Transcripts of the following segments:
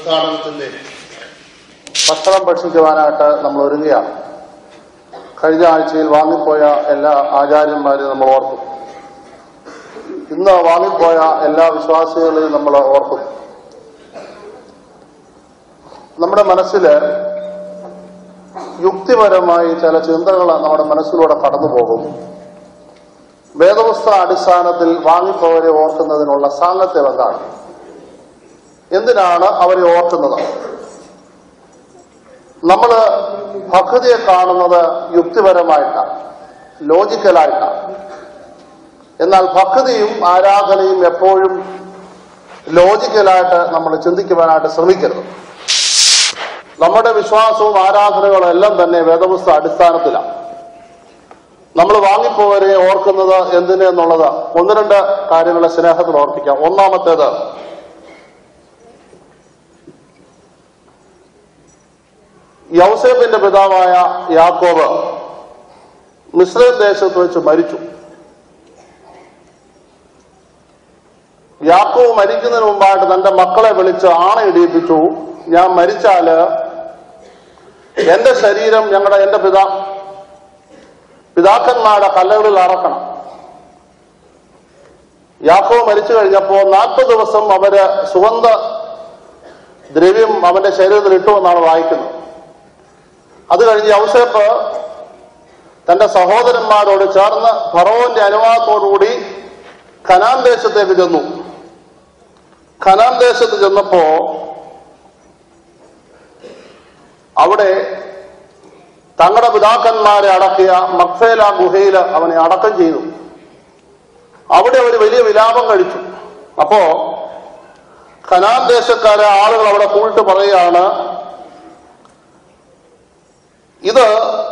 തീർത്ഥാടനത്തിന്റെ ഭക്ഷണം ഭക്ഷിക്കുവാനായിട്ട് നമ്മൾ ഒരുങ്ങുകയാണ് കഴിഞ്ഞ ആഴ്ചയിൽ വാങ്ങിപ്പോയ എല്ലാ ആചാര്യന്മാരെയും നമ്മൾ ഓർത്തു ഇന്ന് വാങ്ങിപ്പോയ എല്ലാ വിശ്വാസികളെയും നമ്മൾ ഓർക്കുന്നു നമ്മുടെ മനസ്സിൽ യുക്തിപരമായി ചില ചിന്തകൾ നമ്മുടെ മനസ്സിലൂടെ കടന്നു പോകും വേദപുസ്തക അടിസ്ഥാനത്തിൽ വാങ്ങിപ്പോയവരെ ഓർക്കുന്നതിനുള്ള സാങ്കത്യം എന്താണ് എന്തിനാണ് അവരെ ഓർക്കുന്നത് നമ്മൾ ഭക്തിയെ കാണുന്നത് യുക്തിപരമായിട്ടാണ് ലോജിക്കലായിട്ടാണ് എന്നാൽ ഭക്തിയും ആരാധനയും എപ്പോഴും ലോജിക്കലായിട്ട് നമ്മൾ ചിന്തിക്കുവാനായിട്ട് ശ്രമിക്കരുത് നമ്മുടെ വിശ്വാസവും ആരാധനകളും എല്ലാം തന്നെ വേദപുസ്തക അടിസ്ഥാനത്തിലാണ് നമ്മൾ വാങ്ങിപ്പോവരെ ഓർക്കുന്നത് എന്തിന് എന്നുള്ളത് ഒന്ന് രണ്ട് കാര്യങ്ങളെ സ്നേഹത്തിൽ ഓർപ്പിക്കാം ഒന്നാമത്തേത് യൗസേപ്പിന്റെ പിതാവായ യാക്കോബ് മിസ്രൈം ദേശത്ത് വെച്ച് മരിച്ചു യാക്കോബ് മരിക്കുന്നതിന് മുമ്പായിട്ട് തന്റെ മക്കളെ വിളിച്ച് ആണയിടിയിപ്പിച്ചു ഞാൻ മരിച്ചാല് എന്റെ ശരീരം ഞങ്ങളുടെ എന്റെ പിതാ പിതാക്കന്മാരുടെ കല്ലകളിൽ അറക്കണം യാക്കോ മരിച്ചു കഴിഞ്ഞപ്പോ നാൽപ്പത് ദിവസം അവര് സുഗന്ധ ദ്രവ്യം അവന്റെ ശരീരത്തിൽ ഇട്ടു എന്നാണ് വായിക്കുന്നത് അത് കഴിഞ്ഞ് ഔസേപ്പ് തന്റെ സഹോദരന്മാരോട് ചേർന്ന് ഫറോന്റെ അനുവാദത്തോടുകൂടി ഖനാൻ ദേശത്തേക്ക് ചെന്നു ഖനാൻ ദേശത്ത് ചെന്നപ്പോ അവിടെ തങ്ങളുടെ പിതാക്കന്മാരെ അടക്കിയ മക്ഫേല ഗുഹയിൽ അവനെ അടക്കം ചെയ്തു അവിടെ ഒരു വലിയ വിലാപം കഴിച്ചു അപ്പോ ഖനാൻ ദേശക്കാരെ ആളുകൾ അവിടെ കൂട്ട് പറയുകയാണ് ഇത്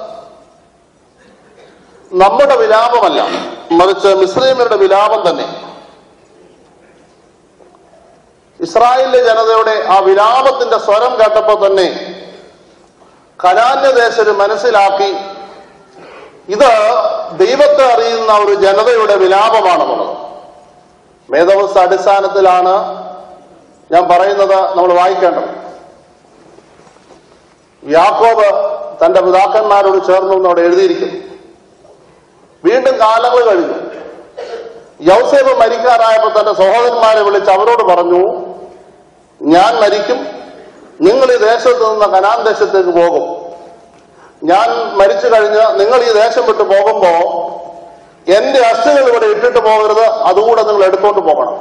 നമ്മുടെ വിലാപമല്ല മറിച്ച് മിസ്ലീമരുടെ വിലാപം തന്നെ ഇസ്രായേലിലെ ജനതയുടെ ആ വിലാപത്തിന്റെ സ്വരം കേട്ടപ്പോൾ തന്നെ കനാന്യദേശര് മനസ്സിലാക്കി ഇത് ദൈവത്തെ അറിയുന്ന ഒരു ജനതയുടെ വിലാപമാണെന്നുള്ളത് മേധവസ്ഥ അടിസ്ഥാനത്തിലാണ് ഞാൻ പറയുന്നത് നമ്മൾ വായിക്കേണ്ടത് യാക്കോബ് തന്റെ പിതാക്കന്മാരോട് ചേർന്നു എന്ന് അവിടെ എഴുതിയിരിക്കുന്നു വീണ്ടും കാലങ്ങൾ കഴിഞ്ഞു യൗസേബ് മരിക്കാറായപ്പോൾ തന്റെ സഹോദരന്മാരെ വിളിച്ച് അവരോട് പറഞ്ഞു ഞാൻ മരിക്കും നിങ്ങൾ ഈ ദേശത്ത് നിന്ന് കനാൻ ദേശത്തേക്ക് പോകും ഞാൻ മരിച്ചു കഴിഞ്ഞ് നിങ്ങൾ ഈ ദേശം വിട്ട് പോകുമ്പോ എന്റെ അസ്ഥികൾ ഇവിടെ ഇട്ടിട്ട് പോകരുത് അതുകൂടെ നിങ്ങൾ എടുത്തോണ്ട് പോകണം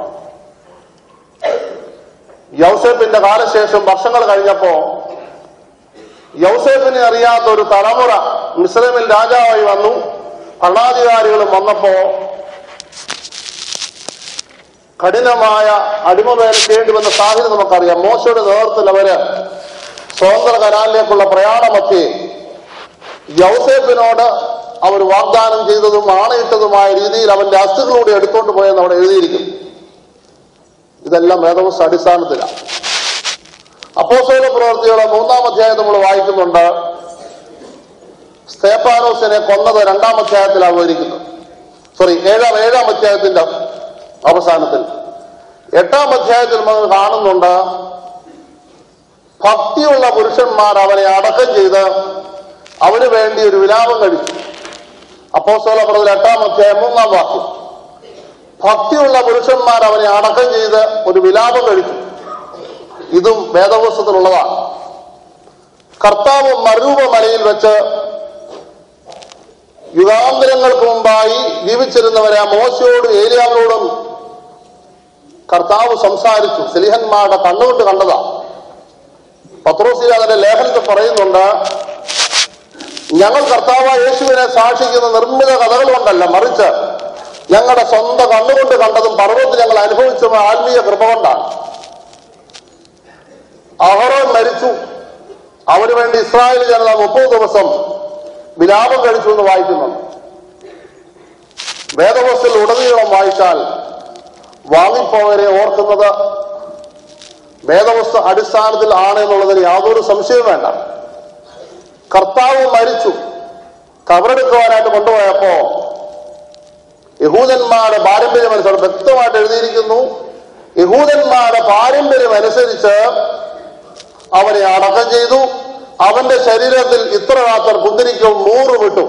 യൗസേപ്പിന്റെ കാലശേഷം വർഷങ്ങൾ കഴിഞ്ഞപ്പോ യൗസേപ്പിനെ അറിയാത്ത ഒരു തലമുറ മിസ്രൈമിൽ രാജാവായി വന്നു ഭരണാധികാരികളും വന്നപ്പോ കഠിനമായ അടിമവേല ചെയ്യേണ്ടി വന്ന സാഹചര്യം നമുക്കറിയാം മോശയുടെ നേതൃത്വത്തിൽ അവര് സ്വതന്ത്ര കനാലിലേക്കുള്ള പ്രയാണമൊക്കെ യൗസേപ്പിനോട് അവർ വാഗ്ദാനം ചെയ്തതും ആണയിട്ടതുമായ രീതിയിൽ അവന്റെ അസ്ഥികളൂടെ എടുത്തോണ്ട് പോയെന്ന് അവിടെ എഴുതിയിരിക്കും ഇതെല്ലാം വേദവസ്ഥ അടിസ്ഥാനത്തിലാണ് അപ്പോസോല പ്രവർത്തിയുടെ മൂന്നാം അധ്യായം നമ്മൾ വായിക്കുന്നുണ്ട് സ്തേപ്പാനോസിനെ കൊന്നത് രണ്ടാം അധ്യായത്തിലാണ് വിവരിക്കുന്നത് സോറി ഏഴാം ഏഴാം അധ്യായത്തിന്റെ അവസാനത്തിൽ എട്ടാം അധ്യായത്തിൽ നമ്മൾ കാണുന്നുണ്ട് ഭക്തിയുള്ള പുരുഷന്മാർ അവനെ അടക്കം ചെയ്ത് അവന് വേണ്ടി ഒരു വിലാപം കഴിച്ചു അപ്പോസ്തല പ്രവൃത്തി എട്ടാം അധ്യായം മൂന്നാം വാക്യം ഭക്തിയുള്ള പുരുഷന്മാർ അവനെ അടക്കം ചെയ്ത് ഒരു വിലാപം കഴിച്ചു ഇതും വേദപുസ്തകത്തിലുള്ളതാണ് കർത്താവ് മരൂപ മലയിൽ വെച്ച് യുഗാന്തരങ്ങൾക്ക് മുമ്പായി ജീവിച്ചിരുന്നവരെ മോശയോടും ഏലിയാവിനോടും കർത്താവ് സംസാരിച്ചു സ്ലിഹന്മാരുടെ കണ്ണുകൊണ്ട് കണ്ടതാ പത്രോസി അതിന്റെ ലേഖനത്തിൽ പറയുന്നുണ്ട് ഞങ്ങൾ കർത്താവ് യേശുവിനെ സാക്ഷിക്കുന്ന നിർമ്മിത കഥകൾ കൊണ്ടല്ല മറിച്ച് ഞങ്ങളുടെ സ്വന്തം കണ്ണുകൊണ്ട് കണ്ടതും പർവ്വത്തിൽ ഞങ്ങൾ അനുഭവിച്ചതും ആത്മീയ കൃപ കൊണ്ടാണ് അഹറോൻ മരിച്ചു അവന് വേണ്ടി ഇസ്രായേൽ ജനത മുപ്പത് ദിവസം വിലാപം കഴിച്ചു എന്ന് വായിക്കുന്നുണ്ട് വേദവസ്തിൽ ഉടനീളം വായിച്ചാൽ വാങ്ങിപ്പോവരെ ഓർക്കുന്നത് വേദവസ്തു അടിസ്ഥാനത്തിൽ ആണ് എന്നുള്ളതിന് യാതൊരു സംശയവും വേണ്ട കർത്താവ് മരിച്ചു കബറെടുക്കുവാനായിട്ട് കൊണ്ടുപോയപ്പോ യഹൂദന്മാരുടെ പാരമ്പര്യം അനുസരിച്ച് വ്യക്തമായിട്ട് എഴുതിയിരിക്കുന്നു യഹൂദന്മാരുടെ പാരമ്പര്യം അനുസരിച്ച് അവനെ അടക്കം ചെയ്തു അവന്റെ ശരീരത്തിൽ ഇത്ര രാത്രി കുന്തിരിക്കും നൂറ് വിട്ടു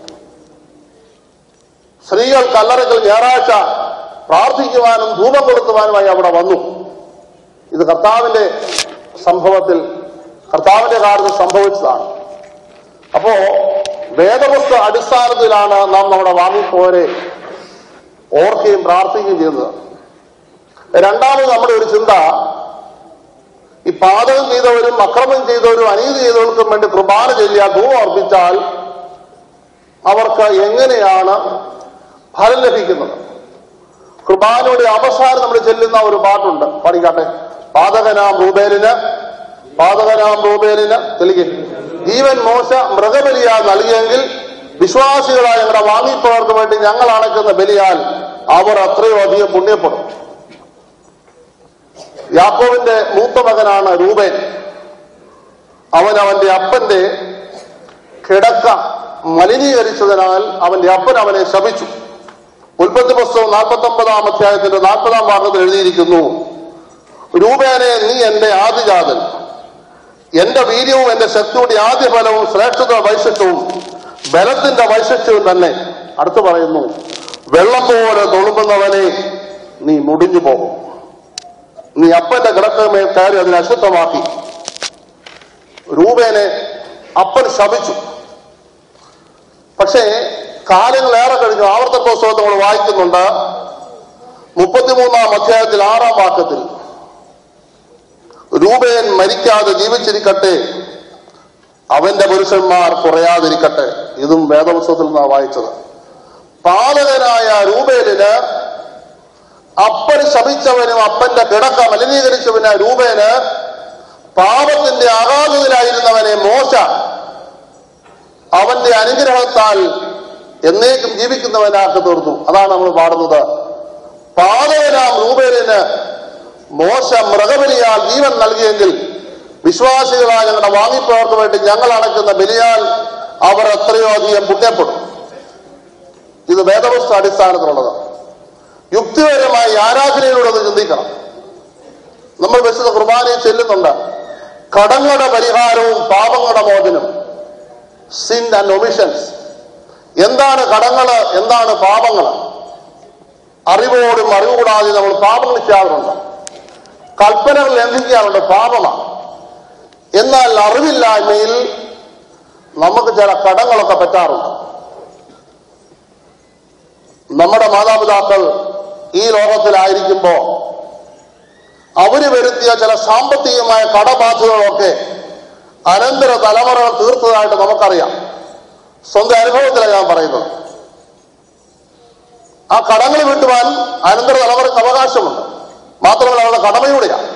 സ്ത്രീകൾ കല്ലറകൾ ഞായറാഴ്ച പ്രാർത്ഥിക്കുവാനും ധൂപം കൊടുക്കുവാനുമായി അവിടെ വന്നു ഇത് കർത്താവിന്റെ സംഭവത്തിൽ കർത്താവിന്റെ കാലത്ത് സംഭവിച്ചതാണ് അപ്പോ വേദപുസ്തക അടിസ്ഥാനത്തിലാണ് നാം നമ്മുടെ വാങ്ങിപ്പോരെ ഓർക്കുകയും പ്രാർത്ഥിക്കുകയും ചെയ്യുന്നത് രണ്ടാമത് നമ്മുടെ ഒരു ചിന്ത ഈ പാതകം ചെയ്തവരും അക്രമം ചെയ്തവരും അനീതി ചെയ്തവർക്കും വേണ്ടി കുർബാന ചൊല്ലിയ ധൂപം അർപ്പിച്ചാൽ അവർക്ക് എങ്ങനെയാണ് ഫലം ലഭിക്കുന്നത് കുർബാനയുടെ അവസാനം നമ്മൾ ചെല്ലുന്ന ഒരു പാട്ടുണ്ട് പഠിക്കാട്ടെ പാതകനാം റൂബേലിന് പാതകനാം റൂബേലിന് തെളിക്കും ജീവൻ മോശ മൃഗബലിയാ നൽകിയെങ്കിൽ വിശ്വാസികളായ ഞങ്ങളുടെ വാങ്ങിപ്പോർക്ക് വേണ്ടി ഞങ്ങൾ അണക്കുന്ന ബലിയാൽ അവർ അത്രയോ അധികം പുണ്യപ്പെടും യാക്കോവിന്റെ മൂത്ത മകനാണ് രൂപേൻ അവൻ അവന്റെ അപ്പന്റെ കിടക്ക മലിനീകരിച്ചതിനാൽ അവന്റെ അപ്പൻ അവനെ ശപിച്ചു ഉൽപ്പത്തി പുസ്തകം നാൽപ്പത്തി ഒമ്പതാം അധ്യായത്തിന്റെ നാൽപ്പതാം ഭാഗത്തിൽ എഴുതിയിരിക്കുന്നു രൂപേനെ നീ എന്റെ ആദിജാതൻ എന്റെ വീര്യവും എന്റെ ശക്തിയുടെ ആദ്യ ഫലവും ശ്രേഷ്ഠത വൈശിഷ്ട്യവും ബലത്തിന്റെ വൈശിഷ്ട്യവും തന്നെ അടുത്ത് പറയുന്നു വെള്ളം പോലെ തൊളുമ്പുന്നവനെ നീ മുടിഞ്ഞു പോകും നീ അപ്പന്റെ കിടക്കമേൽ കയറി അതിനെ അശുദ്ധമാക്കി രൂപേനെ അപ്പൻ ശപിച്ചു പക്ഷേ കാലങ്ങളേറെ കഴിഞ്ഞു ആവർത്തന പുസ്തകത്തിൽ നമ്മൾ വായിക്കുന്നുണ്ട് മുപ്പത്തിമൂന്നാം അധ്യായത്തിൽ ആറാം വാക്യത്തിൽ രൂപേൻ മരിക്കാതെ ജീവിച്ചിരിക്കട്ടെ അവന്റെ പുരുഷന്മാർ കുറയാതിരിക്കട്ടെ ഇതും വേദപുസ്തകത്തിൽ നിന്നാണ് വായിച്ചത് പാലകനായ രൂപേലിന് അപ്പൻ ശപിച്ചവനും അപ്പന്റെ കിടക്ക മലിനീകരിച്ചവന് രൂപേന് പാപത്തിന്റെ ആഘാതത്തിലായിരുന്നവനെ മോശ അവന്റെ അനുഗ്രഹത്താൽ എന്നേക്കും ജീവിക്കുന്നവനാക്കി തീർന്നു അതാണ് നമ്മൾ പാടുന്നത് പാതകനാം രൂപേലിന് മോശ മൃഗബലിയാൽ ജീവൻ നൽകിയെങ്കിൽ വിശ്വാസികളായ ഞങ്ങളുടെ വാങ്ങിപ്പോർക്ക് വേണ്ടി ഞങ്ങൾ അടയ്ക്കുന്ന ബലിയാൽ അവർ എത്രയോ അധികം പുണ്യപ്പെടും ഇത് വേദപുസ്തക അടിസ്ഥാനത്തിലുള്ളത് യുക്തിപരമായി ആരാധനയിലൂടെ ഒന്ന് ചിന്തിക്കണം നമ്മൾ വിശുദ്ധ കുർബാനയിൽ ചെല്ലുന്നുണ്ട് കടങ്ങളുടെ പരിഹാരവും പാപങ്ങളുടെ മോചനം സിൻ ആൻഡ് ഒമിഷൻസ് എന്താണ് കടങ്ങള് എന്താണ് പാപങ്ങള് അറിവോടും അറിവുകൂടാതെ നമ്മൾ പാപങ്ങൾ ചെയ്യാറുണ്ട് കൽപ്പനകൾ ലംഘിക്കാറുണ്ട് പാപമാണ് എന്നാൽ അറിവില്ലായ്മയിൽ നമുക്ക് ചില കടങ്ങളൊക്കെ പറ്റാറുണ്ട് നമ്മുടെ മാതാപിതാക്കൾ ഈ ലോകത്തിലായിരിക്കുമ്പോ അവര് വരുത്തിയ ചില സാമ്പത്തികമായ കടബാധ്യതകളൊക്കെ അനന്തര തലമുറകൾ തീർത്തതായിട്ട് നമുക്കറിയാം സ്വന്തം അനുഭവത്തിലാണ് ഞാൻ പറയുന്നത് ആ കടങ്ങൾ വീട്ടുവാൻ അനന്തര തലമുറയ്ക്ക് അവകാശമുണ്ട് മാത്രമല്ല അവരുടെ കടമയൂടെയാണ്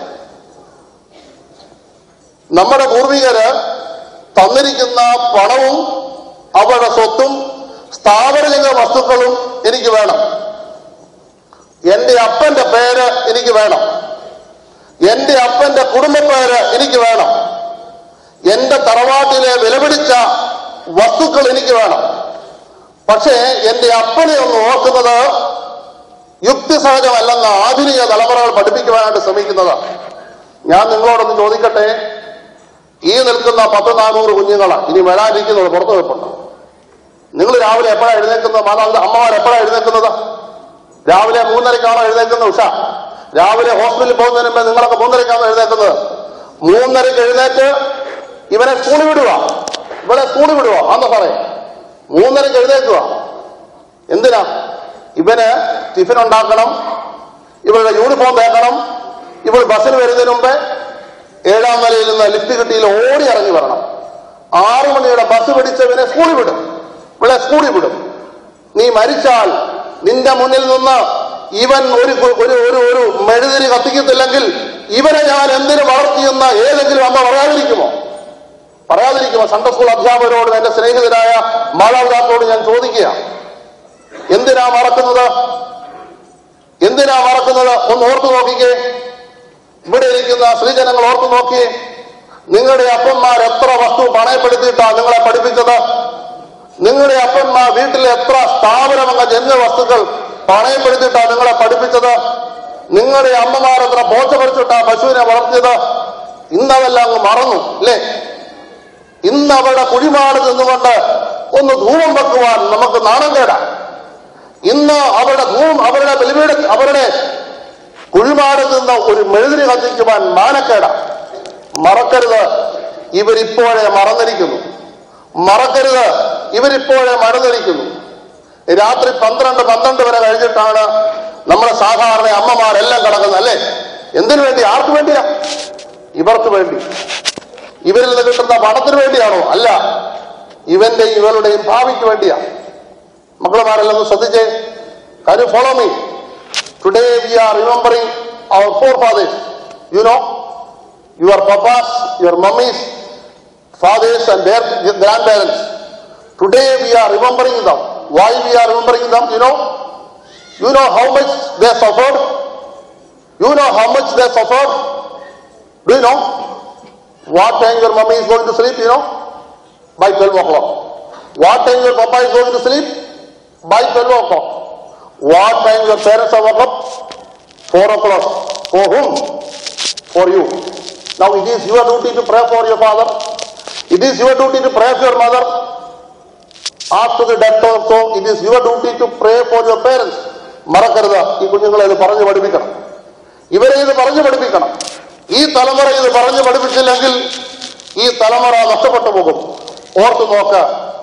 നമ്മുടെ പൂർവികര് തന്നിരിക്കുന്ന പണവും അവരുടെ സ്വത്തും സ്ഥാപനജംഗ വസ്തുക്കളും എനിക്ക് വേണം എന്റെ അപ്പന്റെ പേര് എനിക്ക് വേണം എന്റെ അപ്പന്റെ കുടുംബപ്പേര് എനിക്ക് വേണം എന്റെ തറവാട്ടിലെ വിലപിടിച്ച വസ്തുക്കൾ എനിക്ക് വേണം പക്ഷേ എന്റെ അപ്പനെ ഒന്ന് ഓർക്കുന്നത് യുക്തിസഹജമല്ലെന്ന ആധുനിക തലമുറകൾ പഠിപ്പിക്കുവാനായിട്ട് ശ്രമിക്കുന്നത് ഞാൻ നിങ്ങളോടൊന്ന് ചോദിക്കട്ടെ ഈ നിൽക്കുന്ന പത്ത് നാനൂറ് കുഞ്ഞുങ്ങളാ ഇനി വരാനിരിക്കുന്നത് പുറത്തു വെപ്പുണ്ട് നിങ്ങൾ രാവിലെ എപ്പോഴാണ് എഴുന്നേക്കുന്നത് മാതാപിതാ അമ്മമാർ എപ്പോഴാണ് എഴുന്നേക്കുന്നത് രാവിലെ മൂന്നരക്കാണോ എഴുന്നേക്കുന്നത് ഉഷ രാവിലെ ഹോസ്പിറ്റലിൽ പോകുന്നതിന് മുമ്പ് നിങ്ങളൊക്കെ മൂന്നരക്കാണോ എഴുന്നേക്കുന്നത് മൂന്നരക്ക് എഴുന്നേറ്റ് ഇവനെ സ്കൂളിൽ വിടുക ഇവളെ സ്കൂളിൽ വിടുക അന്ന് പറയും മൂന്നരക്ക് എഴുന്നേക്കുക എന്തിനാ ഇവന് ടിഫിൻ ഉണ്ടാക്കണം ഇവരുടെ യൂണിഫോം തേക്കണം ഇവൾ ബസ്സിന് വരുന്നതിന് മുമ്പേ ഏഴാം നിലയിൽ നിന്ന് ലിഫ്റ്റ് കിട്ടിയിൽ ഓടി ഇറങ്ങി വരണം ആറു മണിയുടെ ബസ് പിടിച്ചവനെ സ്കൂളിൽ വിടും ഇവിടെ സ്കൂളിൽ വിടും നീ മരിച്ചാൽ നിന്റെ മുന്നിൽ നിന്ന് ഇവൻ ഒരു കു- ഒരു ഒരു ഒരു മെഴുതിരി കത്തിക്കത്തില്ലെങ്കിൽ ഇവനെ ഞാൻ എന്തിനു വളർത്തിയെന്ന് ഏതെങ്കിലും അമ്മ പറയാതിരിക്കുമോ പറയാതിരിക്കുമോ സൺഡേ സ്കൂൾ അധ്യാപകരോടും എന്റെ സ്നേഹിതരായ മാതാപിതാക്കളോട് ഞാൻ ചോദിക്കുക എന്തിനാ മറക്കുന്നത് എന്തിനാ മറക്കുന്നത് ഒന്ന് ഓർത്തു നോക്കിക്കേ ഇവിടെ ഇരിക്കുന്ന സ്ത്രീജനങ്ങൾ ഓർത്തു നോക്കിയേ നിങ്ങളുടെ അപ്പന്മാർ എത്ര വസ്തു പണയപ്പെടുത്തിയിട്ടാ നിങ്ങളെ പഠിപ്പിച്ചത് നിങ്ങളുടെ അപ്പന്മാർ വീട്ടിലെ എത്ര സ്ഥാപനമെന്ന ജന്യ വസ്തുക്കൾ പണയപ്പെടുത്തിയിട്ടാ നിങ്ങളെ പഠിപ്പിച്ചത് നിങ്ങളുടെ അമ്മമാർ എത്ര പോച്ച പറിച്ചിട്ടാ പശുവിനെ വളർത്തിയത് ഇന്നതെല്ലാം അങ്ങ് മറന്നു അല്ലേ ഇന്ന് അവരുടെ കുഴിമാട് നിന്നുകൊണ്ട് ഒന്ന് ധൂപം വെക്കുവാൻ നമുക്ക് നാണം കേടാം ഇന്ന് അവരുടെ ധൂപം അവരുടെ ബലിപീഠ അവരുടെ കുഴിമാട് നിന്ന് ഒരു മെഴുതിരി കത്തിക്കുവാൻ മാനക്കേടാം മറക്കരുത് ഇവരിപ്പോഴേ മറന്നിരിക്കുന്നു മറക്കരുത് ഇവരിപ്പോഴേ മറന്നിരിക്കുന്നു രാത്രി പന്ത്രണ്ട് പന്ത്രണ്ട് വരെ കഴിഞ്ഞിട്ടാണ് നമ്മുടെ സാധാരണ അമ്മമാരെല്ലാം കിടക്കുന്നത് അല്ലേ എന്തിനു വേണ്ടി ആർക്ക് വേണ്ടിയാ ഇവർക്ക് വേണ്ടി ഇവരിൽ നിന്ന് കിട്ടുന്ന പണത്തിന് വേണ്ടിയാണോ അല്ല ഇവന്റെയും ഇവരുടെയും ഭാവിക്ക് വേണ്ടിയാ മക്കളുമാരെല്ലാം ഒന്ന് ശ്രദ്ധിച്ചേ കാര്യം follow me today we are remembering our forefathers you know your papas your mummies fathers and their grandparents. Today we are remembering them. Why we are remembering them? You know? You know how much they suffered? You know how much they suffered? Do you know? What time your mummy is going to sleep, you know? By 12 o'clock. What time your papa is going to sleep? By 12 o'clock. What time your parents are woke up? 4 o'clock. For whom? For you. Now it is your duty to pray for your father. It is your duty to pray for your mother. After the death also, it is your duty to pray for your parents. മറക്കരുത് ഈ കുഞ്ഞുങ്ങളെ ഇത് പറഞ്ഞു പഠിപ്പിക്കണം ഇവരെ ഇത് പറഞ്ഞു പഠിപ്പിക്കണം ഈ തലമുറ ഇത് പറഞ്ഞു പഠിപ്പിച്ചില്ലെങ്കിൽ ഈ തലമുറ നഷ്ടപ്പെട്ടു പോകും ഓർത്തു നോക്ക്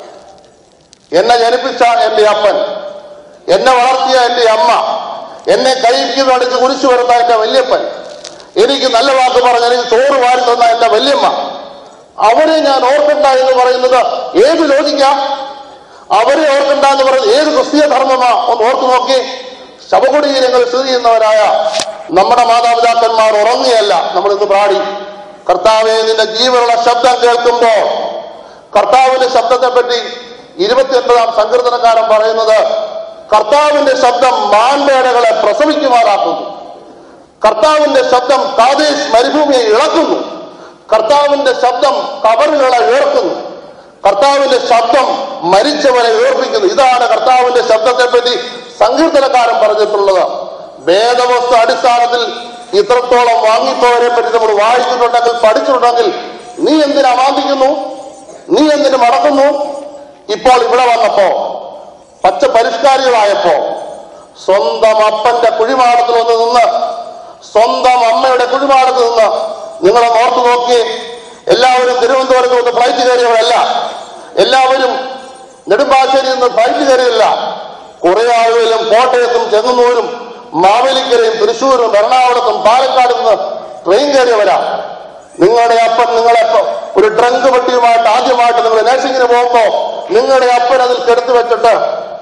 എന്നെ ജനിപ്പിച്ച എന്റെ അപ്പൻ എന്നെ വളർത്തിയ എന്റെ അമ്മ എന്നെ കൈക്ക് അടിച്ച് കുരിശു വരുന്ന എന്റെ വല്യപ്പൻ എനിക്ക് നല്ല വാക്ക് പറഞ്ഞ് എനിക്ക് ചോറ് വാരി തന്ന എന്റെ വല്യമ്മ അവരെ ഞാൻ ഓർക്കണ്ട എന്ന് പറയുന്നത് ഏത് ലോജിക്ക അവരെ ഓർക്കണ്ട എന്ന് പറയുന്നത് ഏത് ക്രിസ്തീയ ധർമ്മമാ ഒന്ന് ഓർത്തു നോക്കി ശവകുടീരങ്ങൾ സ്ഥിതി ചെയ്യുന്നവരായ നമ്മുടെ മാതാപിതാക്കന്മാർ ഉറങ്ങുകയല്ല നമ്മൾ ഇന്ന് പ്രാടി കർത്താവെ നിന്റെ ജീവനുള്ള ശബ്ദം കേൾക്കുമ്പോൾ കർത്താവിന്റെ ശബ്ദത്തെ പറ്റി ഇരുപത്തിയൊൻപതാം സങ്കീർത്തനക്കാരൻ പറയുന്നത് കർത്താവിന്റെ ശബ്ദം മാൻപേടകളെ പ്രസവിക്കുമാറാക്കുന്നു കർത്താവിന്റെ ശബ്ദം കാതേശ് മരുഭൂമിയെ ഇളക്കുന്നു കർത്താവിന്റെ ശബ്ദം കബറുകളെ ഉയർത്തുന്നു കർത്താവിന്റെ ശബ്ദം മരിച്ചവരെ ഉയർപ്പിക്കുന്നു ഇതാണ് കർത്താവിന്റെ ശബ്ദത്തെ പറ്റി സങ്കീർത്തനക്കാരൻ പറഞ്ഞിട്ടുള്ളത് വേദവസ്തു അടിസ്ഥാനത്തിൽ ഇത്രത്തോളം വാങ്ങിപ്പോവരെ പറ്റി നമ്മൾ വായിച്ചിട്ടുണ്ടെങ്കിൽ പഠിച്ചിട്ടുണ്ടെങ്കിൽ നീ എന്തിനാ വാദിക്കുന്നു നീ എന്തിനു മടക്കുന്നു ഇപ്പോൾ ഇവിടെ വന്നപ്പോ പച്ച പരിഷ്കാരികളായപ്പോ സ്വന്തം അപ്പന്റെ കുഴിമാടത്തിൽ ഒന്ന് നിന്ന് സ്വന്തം അമ്മയുടെ കുഴിമാടത്തിൽ നിന്ന് നിങ്ങളെ ഓർത്തു നോക്കി എല്ലാവരും തിരുവനന്തപുരത്ത് നിന്ന് ഫ്ലൈറ്റ് കയറിയവരല്ല എല്ലാവരും നെടുമ്പാശ്ശേരിയിൽ നിന്ന് ഫ്ലൈറ്റ് കയറിയില്ല കുറെ ആളുകളും കോട്ടയത്തും ചെങ്ങന്നൂരും മാവേലിക്കരയും തൃശ്ശൂരും എറണാകുളത്തും പാലക്കാട് നിന്ന് ട്രെയിൻ കയറിയവരാ നിങ്ങളുടെ അപ്പൻ നിങ്ങളെ പ- ഒരു ട്രങ്ക് പെട്ടിയുമായിട്ട് ആദ്യമായിട്ട് നിങ്ങൾ നേഴ്സിംഗിന് പോകുമ്പോ നിങ്ങളുടെ അപ്പൻ അതിൽ കെടുത്തു വെച്ചിട്ട്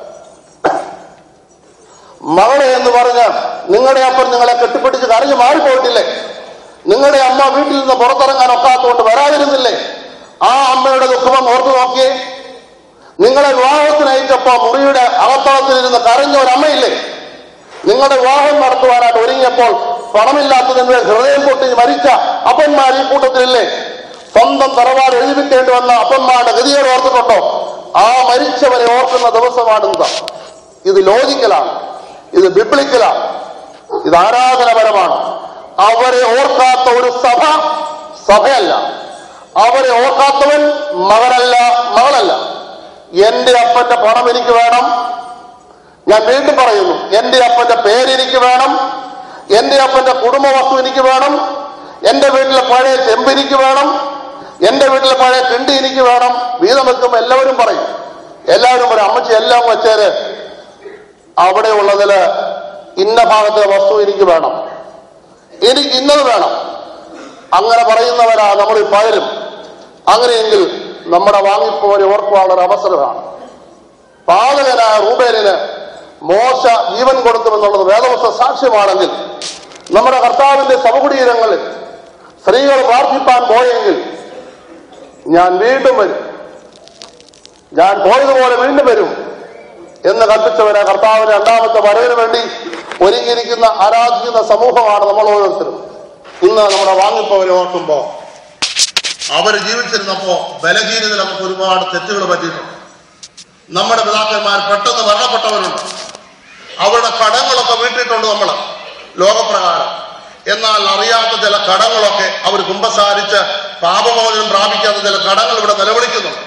മകളെ എന്ന് പറഞ്ഞ് നിങ്ങളുടെ അപ്പൻ നിങ്ങളെ കെട്ടിപ്പിടിച്ച് കരഞ്ഞു മാറിപ്പോയിട്ടില്ലേ നിങ്ങളുടെ അമ്മ വീട്ടിൽ നിന്ന് പുറത്തിറങ്ങാൻ ഒക്കാത്തതുകൊണ്ട് വരാതിരുന്നില്ലേ ആ അമ്മയുടെ ദുഃഖം ഓർത്തു നോക്കിയേ നിങ്ങളെ വിവാഹത്തിന് അയച്ചപ്പോ മുറിയുടെ അകത്തളത്തിലിരുന്ന് കരഞ്ഞ ഒരു അമ്മയില്ലേ നിങ്ങളുടെ വിവാഹം നടത്തുവാനായിട്ട് ഒരുങ്ങിയപ്പോൾ പണമില്ലാത്തതിന്റെ ഹൃദയം പൊട്ടി മരിച്ച അപ്പന്മാർ ഈ കൂട്ടത്തിലില്ലേ സ്വന്തം തറവാട് എഴുതിപ്പിക്കേണ്ടി വന്ന അപ്പന്മാരുടെ ഗതിയോട് ഓർത്തിട്ടുണ്ടോ ആ മരിച്ചവരെ ഓർക്കുന്ന ദിവസമാണെന്താ ഇത് ലോജിക്കലാണ് ഇത് ബിബ്ലിക്കലാണ് ഇത് ആരാധനപരമാണ് അവരെ ഓർക്കാത്ത ഒരു സഭ സഭയല്ല അവരെ ഓർക്കാത്തവൻ മകനല്ല മകളല്ല എന്റെ അപ്പന്റെ പണം എനിക്ക് വേണം ഞാൻ വീണ്ടും പറയുന്നു എന്റെ അപ്പന്റെ പേര് എനിക്ക് വേണം എന്റെ അപ്പന്റെ കുടുംബ വസ്തു എനിക്ക് വേണം എന്റെ വീട്ടിലെ പഴയ ചെമ്പ് എനിക്ക് വേണം എന്റെ വീട്ടിലെ പഴയ കിണ്ടി എനിക്ക് വേണം വീതം വെക്കുമ്പോൾ എല്ലാവരും പറയും എല്ലാവരും പറയും അമ്മച്ചി എല്ലാം വെച്ചേര് അവിടെ ഉള്ളതില് ഇന്ന ഭാഗത്തെ വസ്തു എനിക്ക് വേണം എനിക്ക് ഇന്നത് വേണം അങ്ങനെ പറയുന്നവരാ നമ്മൾ പലരും അങ്ങനെയെങ്കിൽ നമ്മുടെ വാങ്ങിപ്പോരെ ഓർക്കുവാനുള്ള അവസരമാണ് പാതകനായ റൂബേലിന് മോശ ജീവൻ കൊടുക്കുമെന്നുള്ളത് വേദവസ്ഥ സാക്ഷ്യമാണെങ്കിൽ നമ്മുടെ കർത്താവിന്റെ സവകുടീരങ്ങളിൽ സ്ത്രീകൾ പ്രാർത്ഥിപ്പാൻ പോയെങ്കിൽ ഞാൻ വീണ്ടും വരും ഞാൻ പോയതുപോലെ വീണ്ടും വരും എന്ന് കൽപ്പിച്ചവരെ കർത്താവിന്റെ രണ്ടാമത്തെ വരവിന് വേണ്ടി ഒരുങ്ങിയിരിക്കുന്ന ആരാധിക്കുന്ന സമൂഹമാണ് നമ്മൾ ഓരോരുത്തരും ഇന്ന് നമ്മുടെ വാങ്ങിപ്പോവരെ ഓർക്കുമ്പോ അവർ ജീവിച്ചിരുന്നപ്പോ ബലഹീനതയിൽ നമുക്ക് ഒരുപാട് തെറ്റുകൾ പറ്റിയിട്ടുണ്ട് നമ്മുടെ പിതാക്കന്മാർ പെട്ടെന്ന് മരണപ്പെട്ടവരുണ്ട് അവരുടെ കടങ്ങളൊക്കെ വീട്ടിട്ടുണ്ട് നമ്മൾ ലോകപ്രകാരം എന്നാൽ അറിയാത്ത ചില കടങ്ങളൊക്കെ അവർ കുമ്പസാരിച്ച് പാപമോചനം പ്രാപിക്കാത്ത ചില കടങ്ങൾ ഇവിടെ നിലവിളിക്കുന്നുണ്ട്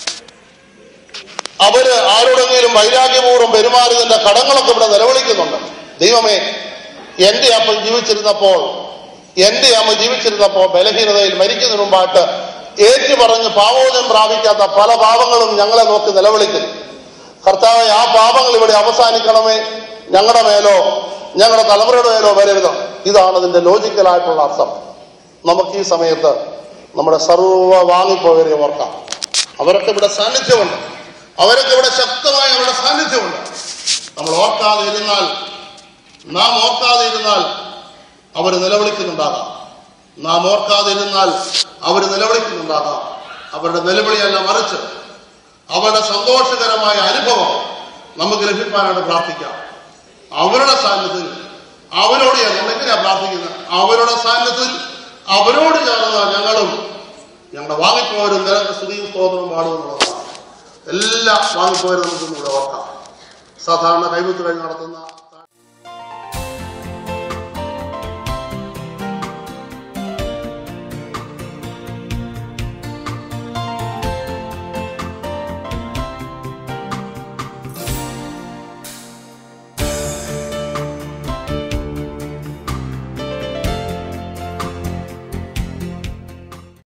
അവര് ആരോടെങ്കിലും വൈരാഗ്യപൂർവ്വം പെരുമാറിയതിന്റെ കടങ്ങളൊക്കെ ഇവിടെ നിലവിളിക്കുന്നുണ്ട് ദൈവമേ എന്റെ അപ്പൻ ജീവിച്ചിരുന്നപ്പോൾ എന്റെ അമ്മ ജീവിച്ചിരുന്നപ്പോൾ ബലഹീനതയിൽ മരിക്കുന്നതിന് മുമ്പായിട്ട് ഏറ്റു പറഞ്ഞ് പാവോചനം പ്രാപിക്കാത്ത പല പാപങ്ങളും ഞങ്ങളെ നോക്കി നിലവിളിക്കുന്നു കർത്താവെ ആ പാപങ്ങൾ ഇവിടെ അവസാനിക്കണമേ ഞങ്ങളുടെ മേലോ ഞങ്ങളുടെ തലമുറയുടെ മേലോ വരരുത് ഇതാണ് ഇതിന്റെ ലോജിക്കലായിട്ടുള്ള അർത്ഥം നമുക്ക് ഈ സമയത്ത് നമ്മുടെ സർവ്വ വാങ്ങിപ്പോയവരെ ഓർക്കാം അവരൊക്കെ ഇവിടെ സാന്നിധ്യമുണ്ട് അവരൊക്കെ ഇവിടെ ശക്തമായ അവരുടെ സാന്നിധ്യമുണ്ട് നമ്മൾ ഓർക്കാതെ ഇരുന്നാൽ നാം ഓർക്കാതെ ഇരുന്നാൽ അവർ നിലവിളിക്കുന്നുണ്ടാകാം നാം ഓർക്കാതെ ഇരുന്നാൽ അവർ നിലവിളിക്കുന്നുണ്ടാകാം അവരുടെ നിലവിളിയല്ല മറിച്ച് അവരുടെ സന്തോഷകരമായ അനുഭവം നമുക്ക് ലഭിക്കാനായിട്ട് പ്രാർത്ഥിക്കാം അവരുടെ സാന്നിധ്യത്തിൽ അവരോട് ചേർന്ന് നമ്മൾ എങ്ങനെയാ പ്രാർത്ഥിക്കുന്നത് അവരുടെ സാന്നിധ്യത്തിൽ അവരോട് ചേർന്ന് ഞങ്ങളും ഞങ്ങളുടെ വാങ്ങിപ്പോവരും നിരക്ക് സ്തുതിയും സ്തോത്രവും പാടുമെന്നുള്ളതാണ് എല്ലാ വാങ്ങിപ്പോവരും നമുക്കൊന്നും ഇവിടെ ഓർക്കാം സാധാരണ കൈവിട്ട് കഴിഞ്ഞ് നടത്തുന്ന